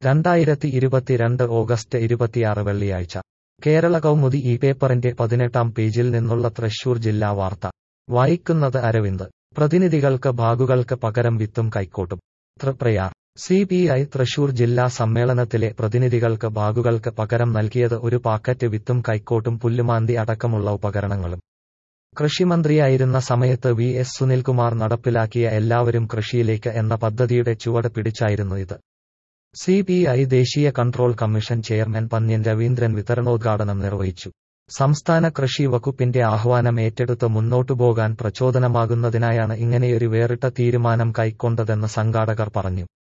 രണ്ടായിരത്തി ഇരുപത്തിരണ്ട് ഓഗസ്റ്റ് ഇരുപത്തിയാറ് വെള്ളിയാഴ്ച കേരള കൗമുദി ഈ പേപ്പറിന്റെ പതിനെട്ടാം പേജിൽ നിന്നുള്ള തൃശൂർ ജില്ലാ വാർത്ത വായിക്കുന്നത് അരവിന്ദ് പ്രതിനിധികൾക്ക് ബാഗുകൾക്ക് പകരം വിത്തും കൈക്കോട്ടും Triprayar C P I Thrissur ജില്ലാ സമ്മേളനത്തിലെ പ്രതിനിധികൾക്ക് ബാഗുകൾക്ക് പകരം നൽകിയത് ഒരു പാക്കറ്റ് വിത്തും കൈക്കോട്ടും പുല്ലുമാന്തി അടക്കമുള്ള ഉപകരണങ്ങളും കൃഷിമന്ത്രിയായിരുന്ന സമയത്ത് വി എസ് സുനിൽകുമാർ നടപ്പിലാക്കിയ എല്ലാവരും കൃഷിയിലേക്ക് എന്ന പദ്ധതിയുടെ ചുവട് പിടിച്ചായിരുന്നു ഇത് സി പി ഐ ദേശീയ control commission chairman Pannian Raveendran വിതരണോദ്ഘാടനം നിർവഹിച്ചു സംസ്ഥാന കൃഷി വകുപ്പിന്റെ ആഹ്വാനം ഏറ്റെടുത്ത് മുന്നോട്ടുപോകാൻ പ്രചോദനമാകുന്നതിനായാണ് ഇങ്ങനെയൊരു വേറിട്ട തീരുമാനം കൈക്കൊണ്ടതെന്ന് സംഘാടകർ പറഞ്ഞു